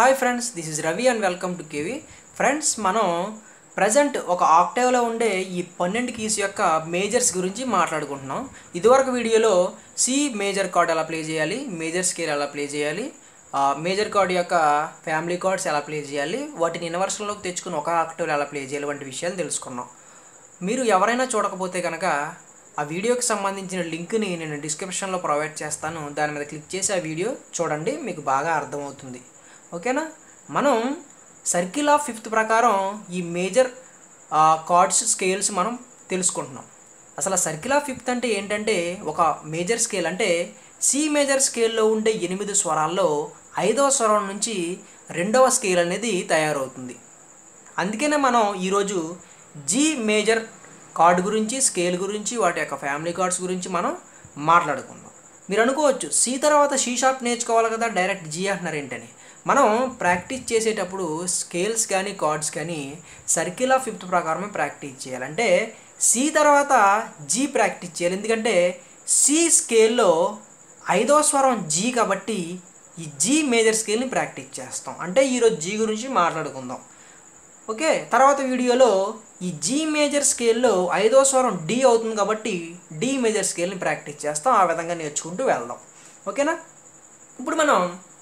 hi friends this is Ravi and welcome to KV friends మనం present ఒక ఆక్టేవ్లో ఉండే ఈ పన్నెండు కీస్ యొక్క మేజర్స్ గురించి మాట్లాడుకుంటున్నాం ఇదివరకు వీడియోలో సి మేజర్ కార్డ్ ఎలా ప్లే చేయాలి మేజర్ స్కేల్ ఎలా ప్లే చేయాలి మేజర్ కార్డ్ యొక్క ఫ్యామిలీ కార్డ్స్ ఎలా ప్లే చేయాలి వాటిని ఇన్వర్షన్లోకి తెచ్చుకుని ఒక ఆక్టేవ్లో ఎలా ప్లే చేయాలి వంటి విషయాలు తెలుసుకున్నాం మీరు ఎవరైనా చూడకపోతే కనుక ఆ వీడియోకి సంబంధించిన లింక్ని నేను డిస్క్రిప్షన్లో ప్రొవైడ్ చేస్తాను దాని మీద క్లిక్ చేసి ఆ వీడియో చూడండి మీకు బాగా అర్థమవుతుంది ఓకేనా మనం సర్కిల్ ఆఫ్ ఫిఫ్త్ ప్రకారం ఈ మేజర్ కార్డ్స్ స్కేల్స్ మనం తెలుసుకుంటున్నాం అసలు సర్కిల్ ఆఫ్ ఫిఫ్త్ అంటే ఏంటంటే ఒక మేజర్ స్కేల్ అంటే సి మేజర్ స్కేల్లో ఉండే ఎనిమిది స్వరాల్లో ఐదవ స్వరం నుంచి రెండవ స్కేల్ అనేది తయారవుతుంది అందుకనే మనం ఈరోజు జీ మేజర్ కార్డ్ గురించి స్కేల్ గురించి వాటి యొక్క ఫ్యామిలీ కార్డ్స్ గురించి మనం మాట్లాడుకుందాం మీరు అనుకోవచ్చు సి తర్వాత షీ షార్ప్ నేర్చుకోవాలి కదా డైరెక్ట్ జీ అంటున్నారు ఏంటని మనం ప్రాక్టీస్ చేసేటప్పుడు స్కేల్స్ కానీ కార్డ్స్ కానీ సర్కిల్ ఆఫ్ ఫిఫ్త్ ప్రకారమే ప్రాక్టీస్ చేయాలి అంటే సి తర్వాత జీ ప్రాక్టీస్ చేయాలి ఎందుకంటే సి స్కేల్లో ఐదో స్వరం జీ కాబట్టి ఈ జీ మేజర్ స్కేల్ని ప్రాక్టీస్ చేస్తాం అంటే ఈరోజు జీ గురించి మాట్లాడుకుందాం ఓకే తర్వాత వీడియోలో ఈ జీ మేజర్ స్కేల్లో ఐదో స్వరం డి అవుతుంది కాబట్టి డి మేజర్ స్కేల్ని ప్రాక్టీస్ చేస్తాం ఆ విధంగా నేర్చుకుంటూ వెళ్దాం ఓకేనా ఇప్పుడు మనం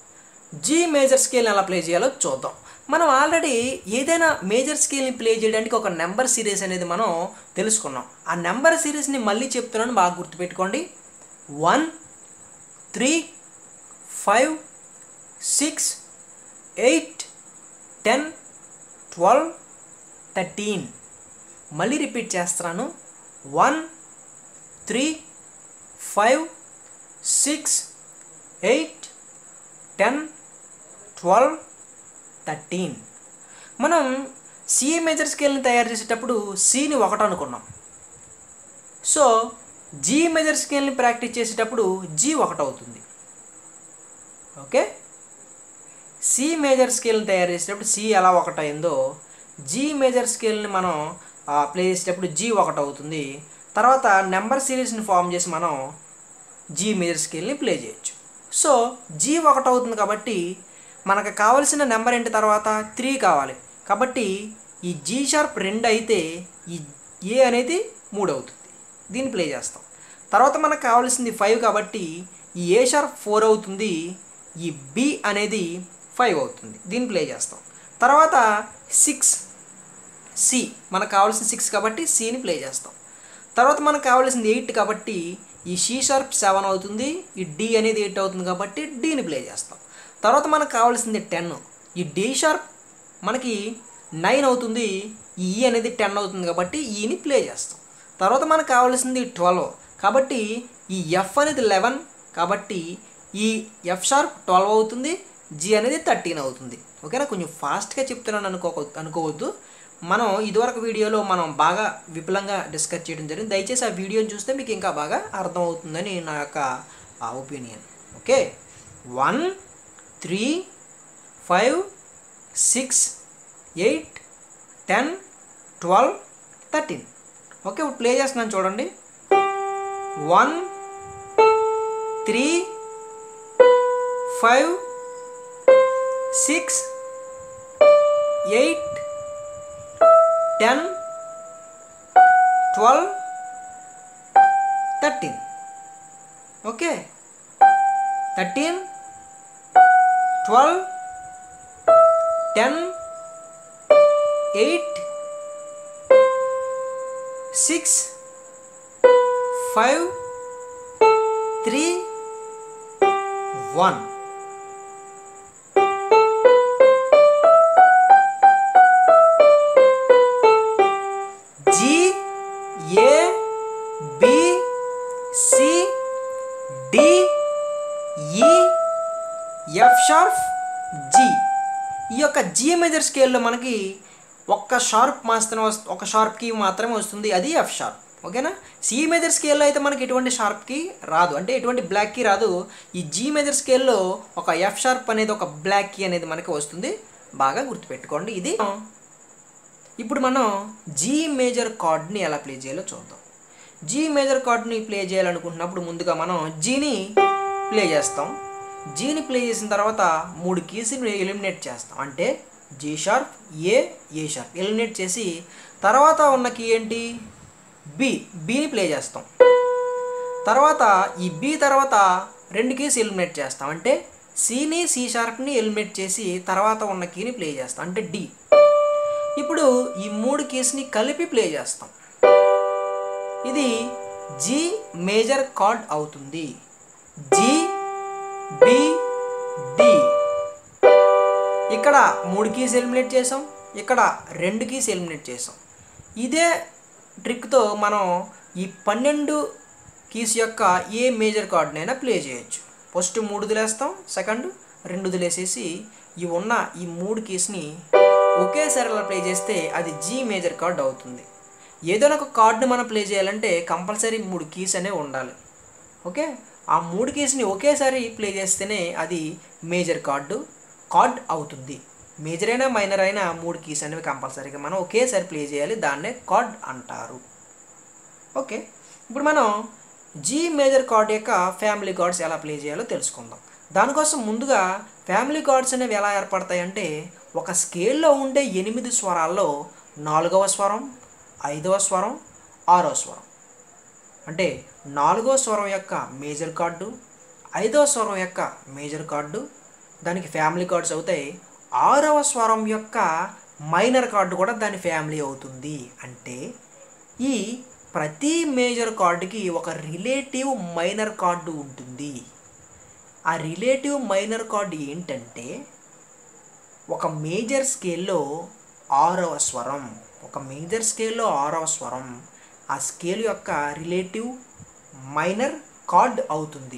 జీ మేజర్ స్కేల్ని ఎలా ప్లే చేయాలో చూద్దాం మనం ఆల్రెడీ ఏదైనా మేజర్ స్కేల్ని ప్లే చేయడానికి ఒక నెంబర్ సిరీస్ అనేది మనం తెలుసుకున్నాం ఆ నెంబర్ సిరీస్ని మళ్ళీ చెప్తున్నాను బాగా గుర్తుపెట్టుకోండి one three five six eight ten twelve thirteen మళ్ళీ రిపీట్ చేస్తున్నాను one three five six eight ten twelve thirteen మనం సి మేజర్ స్కేల్ని తయారు చేసేటప్పుడు సిని ఒకటి అనుకున్నాం సో జీ మేజర్ స్కేల్ని ప్రాక్టీస్ చేసేటప్పుడు జీ ఒకటి అవుతుంది ఓకే సి మేజర్ స్కేల్ని తయారు చేసేటప్పుడు సి ఎలా ఒకటైందో జీ మేజర్ స్కేల్ని మనం ప్లే చేసేటప్పుడు జీ ఒకటి అవుతుంది తర్వాత నెంబర్ సిరీస్ని ఫామ్ చేసి మనం జీ మేజర్ స్కేల్ని ప్లే చేయొచ్చు సో జీ ఒకటి అవుతుంది కాబట్టి మనకు కావలసిన నెంబర్ ఏంటి తర్వాత త్రీ కావాలి కాబట్టి ఈ జీ షార్ప్ రెండు అయితే ఈ ఏ అనేది మూడు అవుతుంది దీన్ని ప్లే చేస్తాం తర్వాత మనకు కావాల్సింది ఫైవ్ కాబట్టి ఈ ఏ షార్ప్ ఫోర్ అవుతుంది ఈ బి అనేది ఫైవ్ అవుతుంది దీన్ని ప్లే చేస్తాం తర్వాత సిక్స్ సి మనకు కావాల్సిన సిక్స్ కాబట్టి సిని ప్లే చేస్తాం తర్వాత మనకు కావాల్సింది ఎయిట్ కాబట్టి ఈ షీ షార్ప్ సెవెన్ అవుతుంది ఈ డి అనేది ఎయిట్ అవుతుంది కాబట్టి డీని ప్లే చేస్తాం తర్వాత మనకు కావాల్సింది టెన్ ఈ డి షార్ప్ మనకి నైన్ అవుతుంది ఈ ఈ అనేది టెన్ అవుతుంది కాబట్టి ఈని ప్లే చేస్తాం తర్వాత మనకు కావాల్సింది ట్వెల్వ్ కాబట్టి ఈ ఎఫ్ అనేది లెవెన్ కాబట్టి ఈ ఎఫ్ షార్ప్ ట్వెల్వ్ అవుతుంది జీ అనేది థర్టీన్ అవుతుంది ఓకేనా కొంచెం ఫాస్ట్గా చెప్తున్నాను అనుకో అనుకోవద్దు మనం ఇదివరకు వీడియోలో మనం బాగా విపులంగా డిస్కస్ చేయడం జరిగింది దయచేసి ఆ వీడియోని చూస్తే మీకు ఇంకా బాగా అర్థమవుతుందని నా యొక్క opinion okay one three five six eight ten twelve thirteen okay ఇప్పుడు ప్లే చేస్తున్నాను చూడండి one three five six eight ten twelve thirteen okay thirteen twelve ten eight six five three one G A B C D E F sharp G ఈ యొక్క G major స్కేల్లో మనకి ఒక్క sharp మాత్రమే వస్తు ఒక షార్ప్కి మాత్రమే వస్తుంది అది ఎఫ్ షార్ప్ ఓకేనా సి మేజర్ స్కేల్లో అయితే మనకి ఎటువంటి షార్ప్కి రాదు అంటే ఎటువంటి బ్లాక్కి రాదు ఈ జీ మేజర్ స్కేల్లో ఒక ఎఫ్ షార్ప్ అనేది ఒక బ్లాక్కి అనేది మనకి వస్తుంది బాగా గుర్తుపెట్టుకోండి ఇది ఇప్పుడు మనం జీ మేజర్ కార్డ్ని ఎలా ప్లే చేయాలో చూద్దాం జీ మేజర్ కార్డ్ని ప్లే చేయాలనుకుంటున్నప్పుడు ముందుగా మనం జీని ప్లే చేస్తాం జీని ప్లే చేసిన తర్వాత మూడు కీస్ని ఎలిమినేట్ చేస్తాం అంటే G sharp A A sharp eliminate చేసి తర్వాత ఉన్న కీ ఏంటి బి బిని ప్లే చేస్తాం తర్వాత ఈ బి తర్వాత రెండు కీస్ ఎలిమినేట్ చేస్తాం అంటే సిని సి షార్ప్ని ఎలిమినేట్ చేసి తర్వాత ఉన్న కీని ప్లే చేస్తాం అంటే డి ఇప్పుడు ఈ మూడు కీస్ని కలిపి ప్లే చేస్తాం ఇది జి మేజర్ కార్డ్ అవుతుంది జి బి డి ఇక్కడ మూడు కీస్ ఎలిమినేట్ చేసాం ఇక్కడ రెండు కీస్ ఎలిమినేట్ చేసాం ఇదే ట్రిక్తో మనం ఈ పన్నెండు కీస్ యొక్క ఏ మేజర్ కార్డ్నైనా ప్లే చేయొచ్చు ఫస్ట్ మూడు వదిలేస్తాం సెకండ్ రెండు వదిలేసేసి ఈ ఉన్న ఈ మూడు కీస్ని ఒకేసారి అలా ప్లే చేస్తే అది జీ మేజర్ కార్డ్ అవుతుంది ఏదైనా ఒక కార్డ్ని మనం ప్లే చేయాలంటే కంపల్సరీ మూడు కీస్ అనేవి ఉండాలి ఓకే ఆ మూడు కీస్ని ఒకేసారి ప్లే చేస్తేనే అది మేజర్ కార్డు కార్డ్ అవుతుంది మేజర్ అయినా మైనర్ అయినా మూడు కీస్ అనేవి కంపల్సరీగా మనం ఒకేసారి ప్లే చేయాలి దాన్నే కార్డ్ అంటారు ఓకే ఇప్పుడు మనం జీ మేజర్ కార్డ్ యొక్క ఫ్యామిలీ కార్డ్స్ ఎలా ప్లే చేయాలో తెలుసుకుందాం దానికోసం ముందుగా ఫ్యామిలీ కార్డ్స్ అనేవి ఎలా ఏర్పడతాయంటే ఒక స్కేల్లో ఉండే ఎనిమిది స్వరాల్లో నాలుగవ స్వరం ఐదవ స్వరం ఆరో స్వరం అంటే నాలుగో స్వరం యొక్క మేజర్ కార్డు ఐదవ స్వరం యొక్క మేజర్ కార్డు దానికి ఫ్యామిలీ కార్డ్స్ అవుతాయి ఆరవ స్వరం యొక్క మైనర్ కార్డు కూడా దాని ఫ్యామిలీ అవుతుంది అంటే ఈ ప్రతి మేజర్ కార్డుకి ఒక రిలేటివ్ మైనర్ కార్డు ఉంటుంది ఆ రిలేటివ్ మైనర్ కార్డు ఏంటంటే ఒక మేజర్ స్కేల్లో ఆరవ స్వరం ఒక మేజర్ స్కేల్లో ఆరవ స్వరం ఆ స్కేల్ యొక్క రిలేటివ్ మైనర్ కార్డ్ అవుతుంది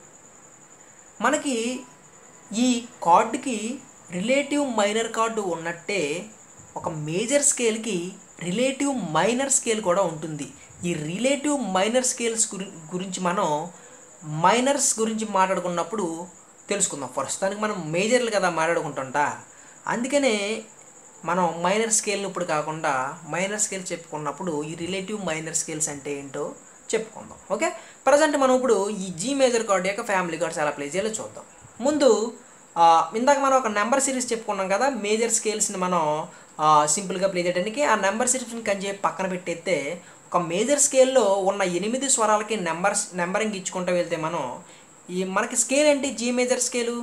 మనకి ఈ కార్డుకి రిలేటివ్ మైనర్ కార్డు ఉన్నట్టే ఒక మేజర్ స్కేల్కి రిలేటివ్ మైనర్ స్కేల్ కూడా ఉంటుంది ఈ రిలేటివ్ మైనర్ స్కేల్స్ గురి గురించి మనం మైనర్స్ గురించి మాట్లాడుకున్నప్పుడు తెలుసుకుందాం ప్రస్తుతానికి మనం మేజర్లు కదా మాట్లాడుకుంటుంటా అందుకనే మనం మైనర్ స్కేల్ని ఇప్పుడు కాకుండా మైనర్ స్కేల్ చెప్పుకున్నప్పుడు ఈ రిలేటివ్ మైనర్ స్కేల్స్ అంటే ఏంటో చెప్పుకుందాం ఓకే ప్రజెంట్ మనం ఇప్పుడు ఈ జీ మేజర్ కార్డ్ యొక్క ఫ్యామిలీ కార్డ్స్ ఎలా ప్లే చేయాలో చూద్దాం ముందు ఆ, ఇందాక మనం ఒక నెంబర్ సిరీస్ చెప్పుకున్నాం కదా మేజర్ స్కేల్స్ని మనం ఆ, సింపుల్గా ప్లే చేయడానికి ఆ నెంబర్ సిరీస్ని కంచి పక్కన పెట్టేస్తే ఒక మేజర్ స్కేల్లో ఉన్న ఎనిమిది స్వరాలకి నెంబర్స్ నెంబరింగ్ ఇచ్చుకుంటూ వెళ్తే మనం ఈ మనకి స్కేల్ ఏంటి జీ మేజర్ స్కేలు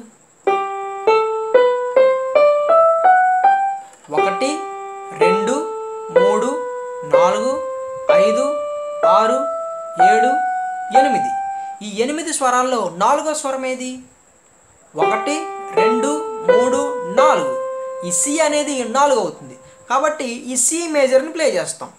ఒకటి రెండు మూడు నాలుగు ఐదు ఆరు ఏడు ఎనిమిది ఈ ఎనిమిది స్వరాల్లో నాలుగో స్వరం ఏది ఒకటి రెండు మూడు నాలుగు ఈ సి అనేది నాలుగు అవుతుంది కాబట్టి ఈ సి మేజర్ని ప్లే చేస్తాం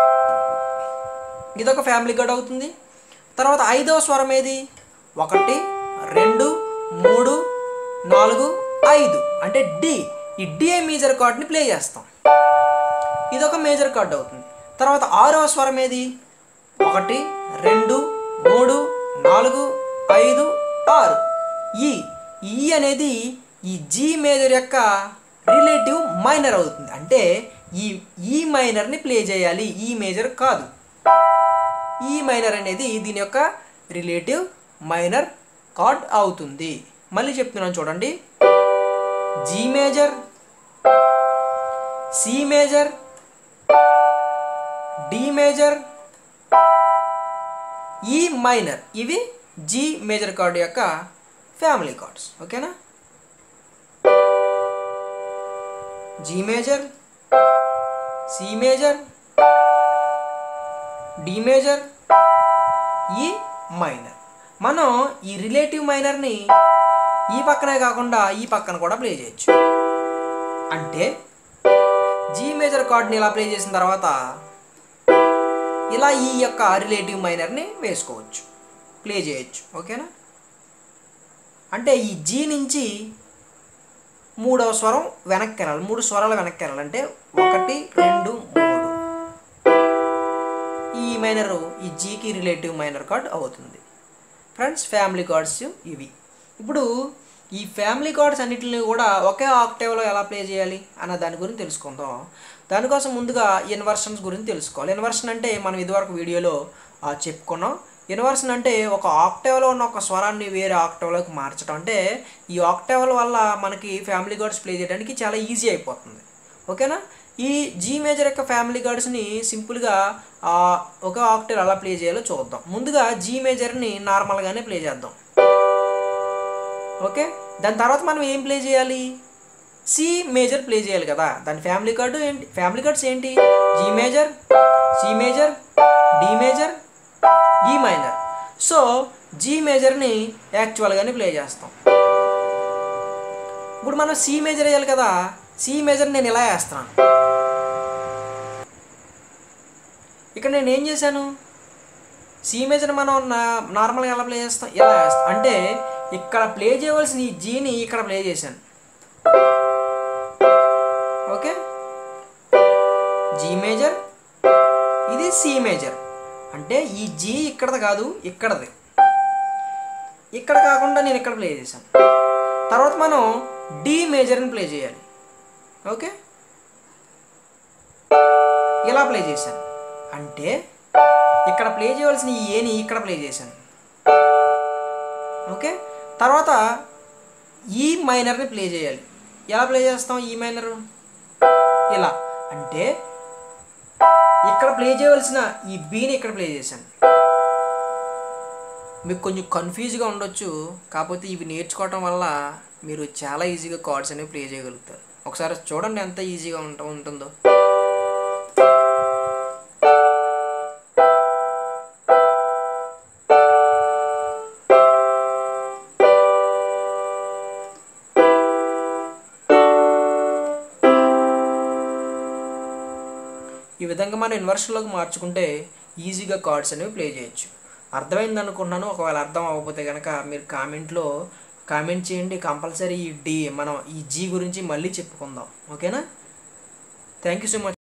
ఇదొక ఫ్యామిలీ కార్డ్ అవుతుంది తర్వాత ఐదవ స్వరం ఏది ఒకటి రెండు మూడు నాలుగు ఐదు అంటే డి ఈ డి మేజర్ కార్డ్ని ప్లే చేస్తాం ఇదొక మేజర్ కార్డ్ అవుతుంది తర్వాత ఆరవ స్వరం ఏది ఒకటి రెండు మూడు నాలుగు ఐదు ఆరు ఈ ఈ అనేది ఈ జీ మేజర్ యొక్క రిలేటివ్ మైనర్ అవుతుంది అంటే ఈ ఈ మైనర్ని ప్లే చేయాలి ఈ మేజర్ కాదు ఈ మైనర్ అనేది దీని యొక్క రిలేటివ్ మైనర్ కార్డ్ అవుతుంది మళ్ళీ చెప్తున్నాను చూడండి G major C major D major E minor ఇవి జీ మేజర్ కార్డ్ యొక్క ఫ్యామిలీ కార్డ్స్ ఓకేనా G major C major D major E minor మనం ఈ రిలేటివ్ మైనర్ని ఈ పక్కనే కాకుండా ఈ పక్కన కూడా ప్లే చేయొచ్చు అంటే జీ మేజర్ కార్డ్ని ఇలా ప్లే చేసిన తర్వాత ఇలా ఈ యొక్క రిలేటివ్ మైనర్ని వేసుకోవచ్చు ప్లే చేయొచ్చు ఓకేనా అంటే ఈ జీ నుంచి మూడవ స్వరం వెనక్కి వెళ్ళాలి మూడు స్వరాలు వెనక్కి వెళ్ళాలంటే ఒకటి రెండు మూడు ఈ మైనర్ ఈ జీకి రిలేటివ్ మైనర్ కార్డ్ అవుతుంది ఫ్రెండ్స్ ఫ్యామిలీ కార్డ్స్ ఇవి ఇప్పుడు ఈ ఫ్యామిలీ కార్డ్స్ అన్నిటిని కూడా ఒకే ఆక్టేవ్లో ఎలా ప్లే చేయాలి అన్న దాని గురించి తెలుసుకుందాం దానికోసం ముందుగా ఇన్వర్షన్స్ గురించి తెలుసుకోవాలి ఇన్వర్షన్ అంటే మనం ఇదివరకు వీడియోలో ఆ, చెప్పుకున్నాం ఇన్వర్షన్ అంటే ఒక ఆక్టేవ్లో ఉన్న ఒక స్వరాన్ని వేరే ఆక్టేవ్లోకి మార్చడం అంటే ఈ ఆక్టేవ్ల వల్ల మనకి ఫ్యామిలీ గార్డ్స్ ప్లే చేయడానికి చాలా ఈజీ అయిపోతుంది ఓకేనా ఈ జీ మేజర్ యొక్క ఫ్యామిలీ గార్డ్స్ని సింపుల్గా ఆ, ఒక ఆక్టేవ్ ఎలా ప్లే చేయాలో చూద్దాం ముందుగా జీ మేజర్ని నార్మల్గానే ప్లే చేద్దాం ఓకే దాని తర్వాత మనం ఏం ప్లే చేయాలి సి మేజర్ ప్లే చేయాలి కదా దాని ఫ్యామిలీ కార్డు ఏంటి ఫ్యామిలీ కార్డ్స్ ఏంటి G major C major D major E minor so G మేజర్ని యాక్చువల్గానే ప్లే చేస్తాం ఇప్పుడు మనం సి మేజర్ వేయాలి కదా సి మేజర్ నేను ఇలా వేస్తున్నాను ఇక్కడ నేను ఏం చేశాను సి మేజర్ మనం నా నార్మల్గా ఎలా ప్లే చేస్తాం ఇలా వేస్తాం అంటే ఇక్కడ ప్లే చేయవలసిన ఈ జీని ఇక్కడ ప్లే చేశాను ఓకే జీ మేజర్ ఇది సి మేజర్ అంటే ఈ జీ ఇక్కడది కాదు ఇక్కడది ఇక్కడ కాకుండా నేను ఇక్కడ ప్లే చేశాను తర్వాత మనం డి మేజర్ని ప్లే చేయాలి ఓకే ఇలా ప్లే చేశాను అంటే ఇక్కడ ప్లే చేయవలసిన ఈ ఏని ఇక్కడ ప్లే చేశాను ఓకే తర్వాత ఈ మైనర్ని ప్లే చేయాలి ఎలా ప్లే చేస్తాం ఈ మైనర్ ఇలా అంటే ఇక్కడ ప్లే చేయవలసిన ఈ బీని ఇక్కడ ప్లే చేశాను మీకు కొంచెం కన్ఫ్యూజ్గా ఉండొచ్చు కాకపోతే ఇవి నేర్చుకోవటం వల్ల మీరు చాలా ఈజీగా కార్డ్స్ అనేవి ప్లే చేయగలుగుతారు ఒకసారి చూడండి ఎంత ఈజీగా ఉంట ఉంటుందో ఈ విధంగా మనం ఇన్వర్షన్లోకి మార్చుకుంటే ఈజీగా కార్డ్స్ అనేవి ప్లే చేయొచ్చు అర్థమైంది అనుకుంటున్నాను ఒకవేళ అర్థం అవ్వకపోతే కనుక మీరు కామెంట్లో కామెంట్ చేయండి కంపల్సరీ ఈ డి మనం ఈ జీ గురించి మళ్ళీ చెప్పుకుందాం ఓకేనా థ్యాంక్ యూ సో మచ్